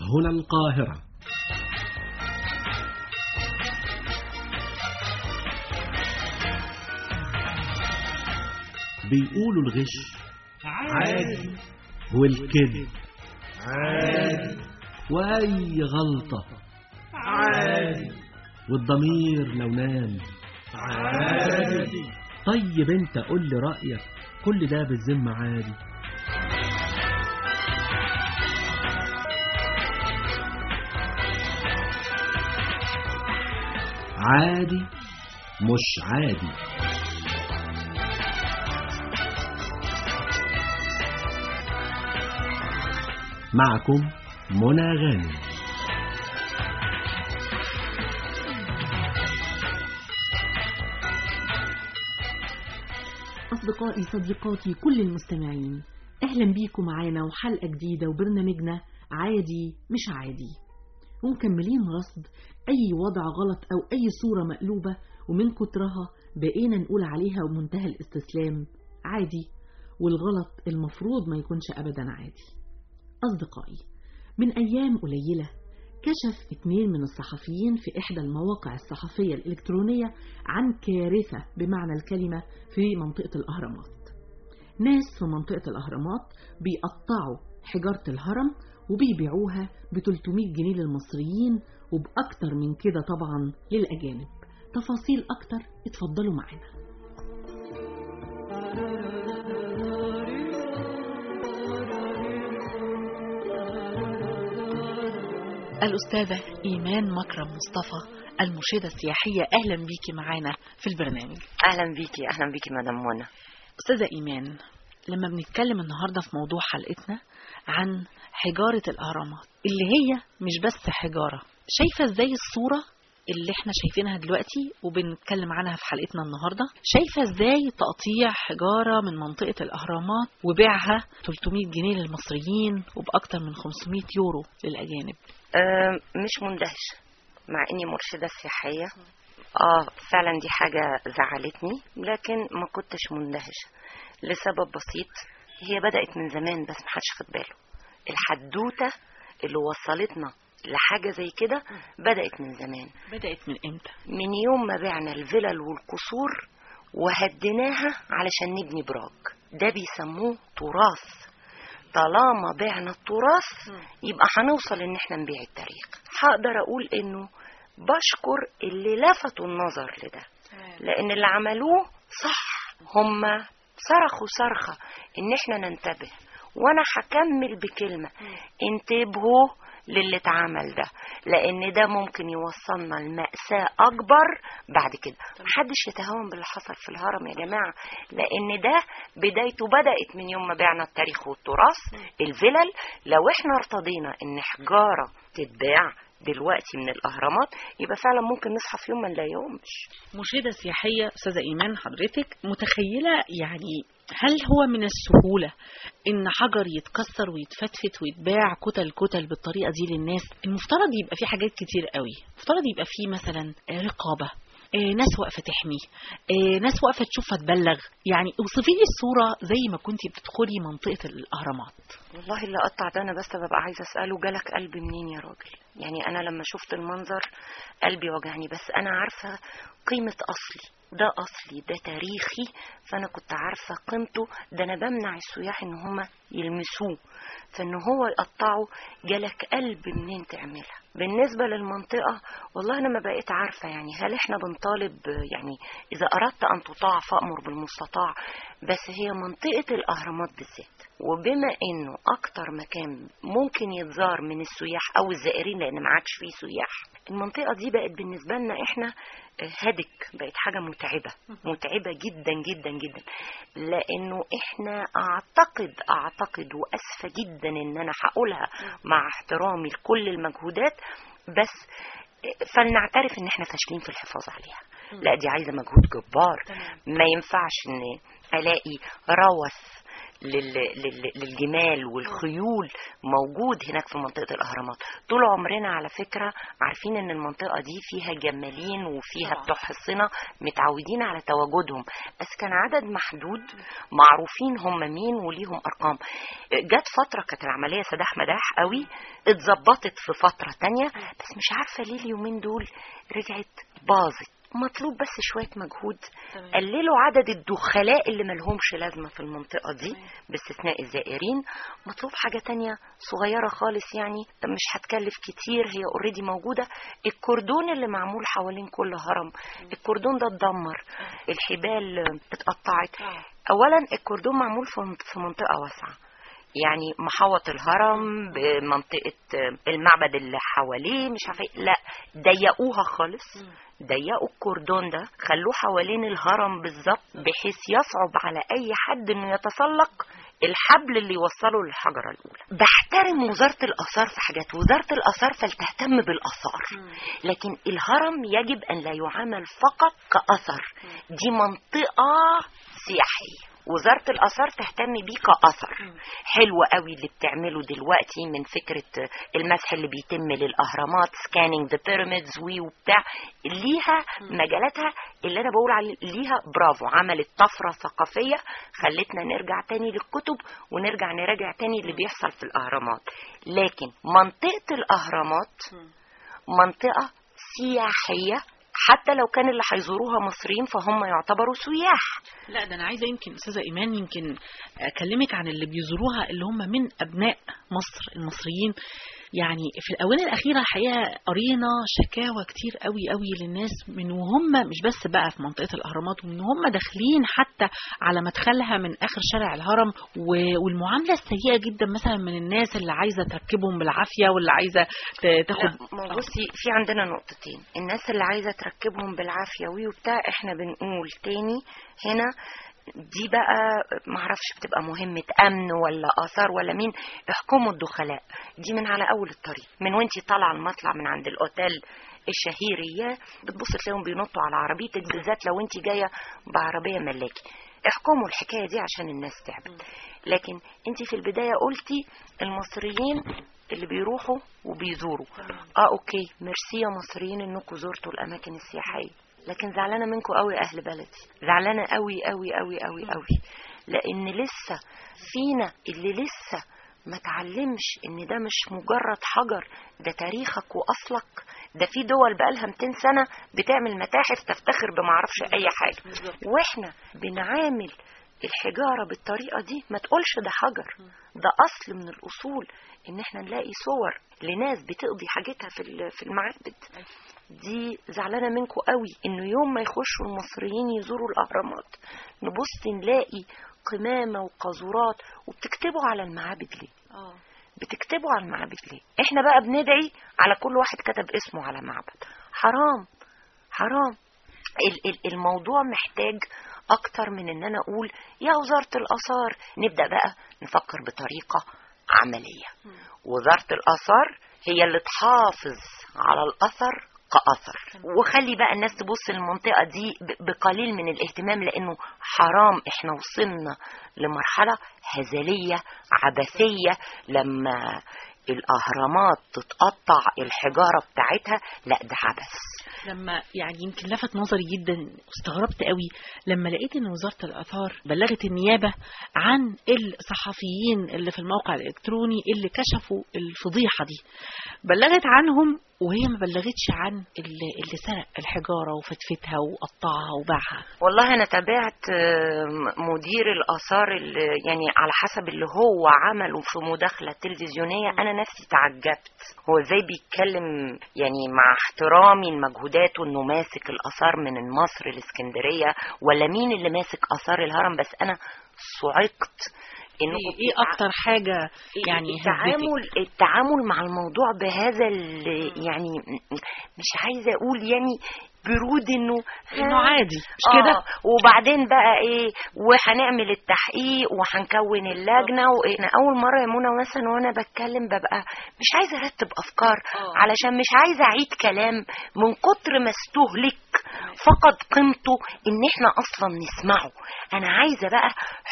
هنا القاهرة بيقولوا الغش عادي والكذب عادي وأي غلطة عادي والضمير لو نام عادي طيب انت قول لي رأيك كل ده بالذمة عادي عادي مش عادي معكم منى غانم أصدقائي صديقاتي كل المستمعين أهلا بيكم معانا وحلقة جديدة وبرنامجنا عادي مش عادي ومكملين رصد أي وضع غلط أو أي صورة مقلوبة ومن كترها بقينا نقول عليها بمنتهى الاستسلام عادي والغلط المفروض ما يكونش أبدا عادي أصدقائي من أيام قليلة كشف اتنين من الصحفيين في إحدى المواقع الصحفية الإلكترونية عن كارثة بمعنى الكلمة في منطقة الأهرامات ناس في منطقة الأهرامات بيقطعوا حجارة الهرم وبيبيعوها ب 300 جنيه للمصريين وبأكتر من كده طبعا للأجانب تفاصيل أكتر اتفضلوا معانا الأستاذة إيمان مكرم مصطفى المرشدة السياحية أهلا بيكي معانا في البرنامج اهلا بيكي اهلا بيكي مدام منى أستاذة إيمان لما بنتكلم النهاردة في موضوع حلقتنا عن حجارة الأهرامات اللي هي مش بس حجارة شايفة ازاي الصورة اللي احنا شايفينها دلوقتي وبنتكلم عنها في حلقتنا النهاردة شايفة ازاي تقطيع حجارة من منطقة الأهرامات وبيعها 300 جنيه للمصريين وبأكتر من 500 يورو للأجانب أه مش مندهشه مع اني مرشده سياحيه اه فعلا دي حاجه زعلتني لكن ما كنتش مندهشه لسبب بسيط هي بدات من زمان بس محدش خد باله الحدوته اللي وصلتنا لحاجه زي كده بدات من زمان بدأت من امتى؟ من يوم ما بعنا الفلل والقصور وهديناها علشان نبني براج ده بيسموه تراث طالما بعنا التراث يبقى هنوصل ان احنا نبيع التاريخ هقدر اقول انه بشكر اللي لفتوا النظر لده لان اللي عملوه صح هم صرخوا صرخة ان احنا ننتبه وانا هكمل بكلمة انتبهوا للي اتعمل ده لان ده ممكن يوصلنا لمأساة اكبر بعد كده محدش يتهاون باللي حصل في الهرم يا جماعة لان ده بدايته بدأت من يوم ما بعنا التاريخ والتراث الفلل لو احنا ارتضينا ان حجارة تتباع دلوقتي من الاهرامات يبقى فعلا ممكن نصحى في يوم ما نلاقيهمش مرشدة سياحية أستاذة إيمان حضرتك متخيلة يعني هل هو من السهولة إن حجر يتكسر ويتفتفت ويتباع كتل كتل بالطريقة دي للناس المفترض يبقى في حاجات كتير قوي المفترض يبقى في مثلا رقابة آه، ناس واقفة تحمي آه، ناس واقفة تشوف فتبلغ يعني اوصفي لي الصورة زي ما كنتي بتدخلي منطقة الأهرامات والله اللي قطع ده انا بس ببقى عايزه اساله جالك قلب منين يا راجل يعني انا لما شفت المنظر قلبي وجعني بس انا عارفه قيمه اصلي ده اصلي ده تاريخي فانا كنت عارفه قيمته ده انا بمنع السياح ان هم يلمسوه فان هو يقطعه جالك قلب منين تعملها بالنسبة للمنطقة والله أنا ما بقيت عارفة يعني هل إحنا بنطالب يعني إذا أردت أن تطاع فأمر بالمستطاع بس هي منطقة الأهرامات بالذات وبما إنه أكتر مكان ممكن يتزار من السياح أو الزائرين لأن ما عادش فيه سياح المنطقة دي بقت بالنسبة لنا إحنا هدك بقت حاجة متعبة متعبة جدا جدا جدا لأنه إحنا أعتقد أعتقد وأسفة جدا إن أنا هقولها مع احترامي لكل المجهودات بس فلنعترف إن إحنا فاشلين في الحفاظ عليها لا دي عايزة مجهود جبار ما ينفعش إن ألاقي روث لل... لل... للجمال والخيول موجود هناك في منطقة الأهرامات طول عمرنا على فكرة عارفين ان المنطقة دي فيها جمالين وفيها طبعا. بتوع حصنة متعودين على تواجدهم بس كان عدد محدود معروفين هم مين وليهم أرقام جت فترة كانت العملية سداح مداح قوي اتظبطت في فترة تانية بس مش عارفة ليه اليومين دول رجعت باظت مطلوب بس شوية مجهود قللوا عدد الدخلاء اللي ملهمش لازمة في المنطقة دي باستثناء الزائرين مطلوب حاجة تانية صغيرة خالص يعني مش هتكلف كتير هي اوريدي موجودة الكردون اللي معمول حوالين كل هرم الكردون ده اتدمر الحبال اتقطعت اولا الكردون معمول في- في منطقة واسعة يعني محوط الهرم بمنطقة المعبد اللي حواليه مش عارفه إيه. لا ضيقوها خالص ضيقوا الكردون ده خلوه حوالين الهرم بالظبط بحيث يصعب على اي حد انه يتسلق الحبل اللي يوصله للحجره الاولى بحترم وزاره الاثار في حاجات وزاره الاثار فلتهتم بالاثار لكن الهرم يجب ان لا يعامل فقط كاثر دي منطقه سياحيه وزارة الآثار تهتم بيه كأثر حلو قوي اللي بتعمله دلوقتي من فكرة المسح اللي بيتم للأهرامات سكانينج ذا بيراميدز وي وبتاع ليها مجالاتها اللي أنا بقول عليه ليها برافو عملت طفرة ثقافية خلتنا نرجع تاني للكتب ونرجع نراجع تاني اللي بيحصل في الأهرامات لكن منطقة الأهرامات منطقة سياحية حتى لو كان اللي هيزوروها مصريين فهم يعتبروا سياح لا ده انا عايزه يمكن استاذه ايمان يمكن اكلمك عن اللي بيزوروها اللي هم من ابناء مصر المصريين يعني في الاونه الاخيره الحقيقه قرينا شكاوى كتير قوي قوي للناس من وهم مش بس بقى في منطقه الاهرامات ومن هم داخلين حتى على مدخلها من اخر شارع الهرم و- والمعامله السيئه جدا مثلا من الناس اللي عايزه تركبهم بالعافيه واللي عايزه ت- تاخد لا ما بصي في عندنا نقطتين الناس اللي عايزه تركبهم بالعافيه وي وبتاع احنا بنقول تاني هنا دي بقى معرفش بتبقى مهمة أمن ولا آثار ولا مين احكموا الدخلاء دي من على أول الطريق من وانتي طالعة المطلع من عند الأوتيل الشهير إياه بتبص تلاقيهم بينطوا على عربيتك بالذات لو انتي جاية بعربية ملاكي احكموا الحكاية دي عشان الناس تعبت لكن انتي في البداية قلتي المصريين اللي بيروحوا وبيزوروا اه اوكي ميرسي يا مصريين انكم زرتوا الاماكن السياحيه لكن زعلانه منكم قوي اهل بلدي زعلانه قوي قوي قوي قوي قوي لان لسه فينا اللي لسه ما تعلمش ان ده مش مجرد حجر ده تاريخك واصلك ده في دول بقالها 200 سنه بتعمل متاحف تفتخر بمعرفش اي حاجه واحنا بنعامل الحجارة بالطريقة دي ما تقولش ده حجر ده أصل من الأصول إن احنا نلاقي صور لناس بتقضي حاجتها في ال- في المعابد دي زعلانة منكم قوي إنه يوم ما يخشوا المصريين يزوروا الأهرامات نبص نلاقي قمامة وقاذورات وبتكتبوا على المعابد ليه بتكتبوا على المعابد ليه احنا بقى بندعي على كل واحد كتب اسمه على معبد حرام حرام ال- ال- الموضوع محتاج اكتر من ان انا اقول يا وزارة الاثار نبدأ بقى نفكر بطريقة عملية وزارة الاثار هي اللي تحافظ على الاثر كأثر وخلي بقى الناس تبص للمنطقة دي ب- بقليل من الاهتمام لأنه حرام احنا وصلنا لمرحلة هزلية عبثية لما الأهرامات تتقطع الحجارة بتاعتها لا ده عبث لما يعني يمكن لفت نظري جدا واستغربت قوي لما لقيت ان وزاره الاثار بلغت النيابه عن الصحفيين اللي في الموقع الالكتروني اللي كشفوا الفضيحه دي بلغت عنهم وهي ما بلغتش عن اللي, اللي سرق الحجاره وفتفتها وقطعها وباعها والله انا تابعت آه، مدير الاثار اللي يعني على حسب اللي هو عمله في مداخله تلفزيونيه انا نفسي تعجبت هو ازاي بيتكلم يعني مع احترامي لمجهوداته انه ماسك الاثار من مصر الاسكندريه ولا مين اللي ماسك اثار الهرم بس انا صعقت انه ايه إيه اكتر حاجه يعني هزتك؟ التعامل التعامل مع الموضوع بهذا ال- يعني م- مش عايزه اقول يعني برود انه انه ها، عادي مش آه، كده وبعدين بقى ايه وهنعمل التحقيق وهنكون اللجنه وانا اول مره يا منى مثلا وانا بتكلم ببقى مش عايزه ارتب افكار آه. علشان مش عايزه اعيد كلام من كتر ما استهلك فقد قيمته ان احنا اصلا نسمعه انا عايزه بقى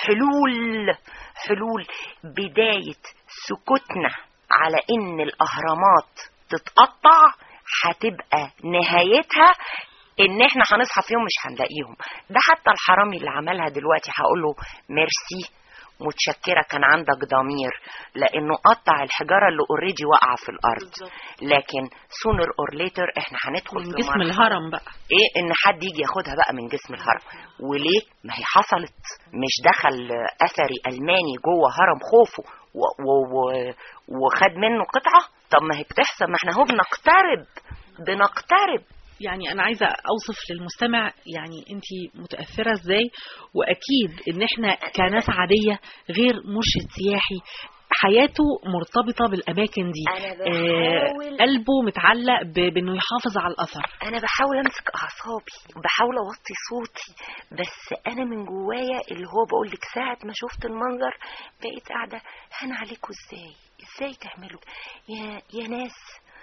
حلول حلول بدايه سكوتنا على ان الاهرامات تتقطع هتبقى نهايتها ان احنا هنصحى في يوم مش هنلاقيهم ده حتى الحرامي اللي عملها دلوقتي هقول له ميرسي متشكرة كان عندك ضمير لأنه قطع الحجارة اللي اوريدي واقعة في الأرض لكن sooner or later احنا هندخل من في جسم مرحلة الهرم بقى ايه ان حد يجي ياخدها بقى من جسم الهرم وليه ما هي حصلت مش دخل اثري الماني جوه هرم خوفو و و و وخد منه قطعه طب ما هي بتحصل ما احنا هو بنقترب بنقترب يعني انا عايزه اوصف للمستمع يعني انت متاثره ازاي واكيد ان احنا كناس عاديه غير مرشد سياحي حياته مرتبطه بالاماكن دي انا آه، بحاول قلبه متعلق ب- بانه يحافظ على الاثر انا بحاول امسك اعصابي بحاول اوطي صوتي بس انا من جوايا اللي هو بقول لك ساعه ما شفت المنظر بقيت قاعده هان عليكم ازاي ازاي تعملوا يا يا ناس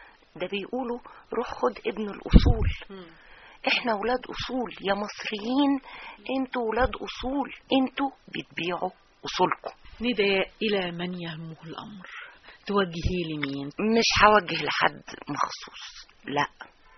ده بيقولوا روح خد ابن الاصول احنا ولاد اصول يا مصريين انتوا ولاد اصول انتوا بتبيعوا اصولكم نداء الى من يهمه الامر توجهيه لمين مش هوجه لحد مخصوص لا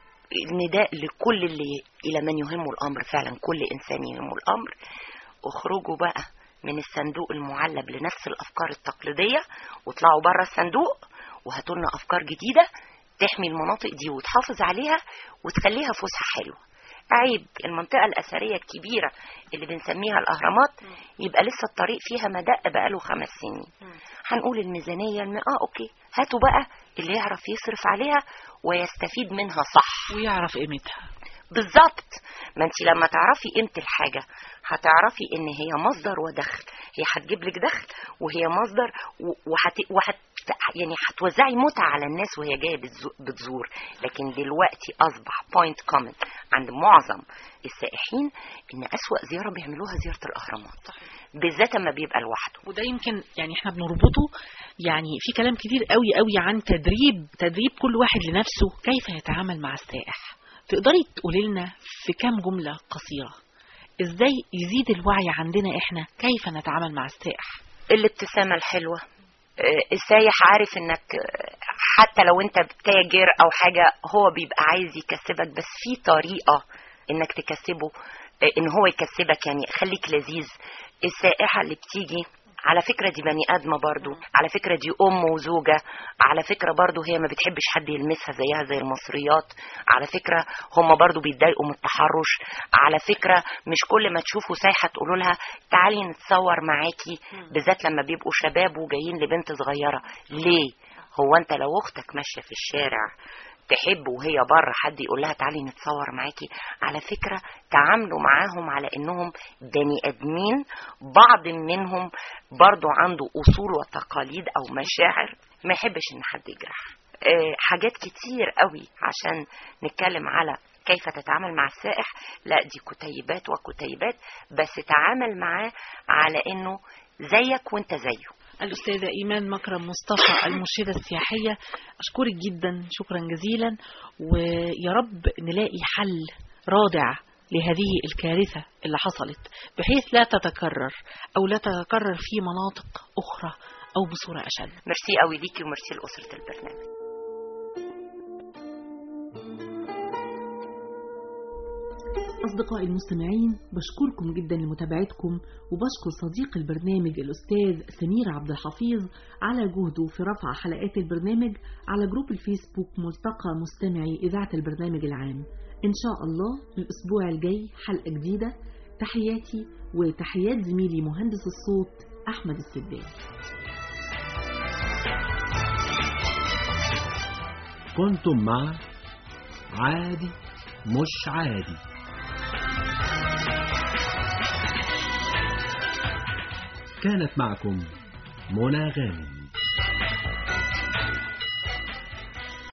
النداء لكل اللي الى من يهمه الامر فعلا كل انسان يهمه الامر اخرجوا بقى من الصندوق المعلب لنفس الافكار التقليديه واطلعوا بره الصندوق وهاتوا لنا افكار جديده تحمي المناطق دي وتحافظ عليها وتخليها فسحه حلوه عيب المنطقة الأثرية الكبيرة اللي بنسميها الأهرامات يبقى لسه الطريق فيها مدق بقاله خمس سنين هنقول الميزانية الم... اه اوكي هاتوا بقى اللي يعرف يصرف عليها ويستفيد منها صح ويعرف قيمتها بالظبط ما انت لما تعرفي قيمة الحاجة هتعرفي ان هي مصدر ودخل هي هتجيب لك دخل وهي مصدر و- وهت... وهت... يعني هتوزعي متعة على الناس وهي جاية بتزو- بتزور لكن دلوقتي أصبح بوينت كومن عند معظم السائحين إن أسوأ زيارة بيعملوها زيارة الأهرامات بالذات لما بيبقى لوحده وده يمكن يعني احنا بنربطه يعني في كلام كتير قوي قوي عن تدريب تدريب كل واحد لنفسه كيف يتعامل مع السائح تقدري تقولي لنا في كام جملة قصيرة ازاي يزيد الوعي عندنا احنا كيف نتعامل مع السائح الابتسامة الحلوة آه، السايح عارف انك آه، حتى لو انت بتاجر او حاجة هو بيبقى عايز يكسبك بس في طريقة انك تكسبه آه، ان هو يكسبك يعني خليك لذيذ السائحة اللي بتيجي على فكرة دي بني آدمة برضو على فكرة دي أم وزوجة على فكرة برضو هي ما بتحبش حد يلمسها زيها زي المصريات على فكرة هم برضو بيتضايقوا من التحرش على فكرة مش كل ما تشوفوا سايحة تقولوا لها تعالي نتصور معاكي بالذات لما بيبقوا شباب وجايين لبنت صغيرة ليه هو انت لو اختك ماشية في الشارع تحب وهي بره حد يقول لها تعالي نتصور معاكي على فكرة تعاملوا معاهم على انهم بني ادمين بعض منهم برضو عنده اصول وتقاليد او مشاعر ما يحبش ان حد يجرح آه، حاجات كتير قوي عشان نتكلم على كيف تتعامل مع السائح لا دي كتيبات وكتيبات بس تعامل معاه على انه زيك وانت زيه الأستاذة إيمان مكرم مصطفى المرشدة السياحية أشكرك جدا شكرا جزيلا ويا رب نلاقي حل رادع لهذه الكارثة اللي حصلت بحيث لا تتكرر أو لا تتكرر في مناطق أخرى أو بصورة أشد ميرسي قوي ليكي وميرسي لأسرة البرنامج أصدقائي المستمعين بشكركم جدا لمتابعتكم وبشكر صديق البرنامج الأستاذ سمير عبد الحفيظ على جهده في رفع حلقات البرنامج على جروب الفيسبوك ملتقى مستمعي إذاعة البرنامج العام إن شاء الله الأسبوع الجاي حلقة جديدة تحياتي وتحيات زميلي مهندس الصوت أحمد السباعي كنتم مع عادي مش عادي كانت معكم منى غانم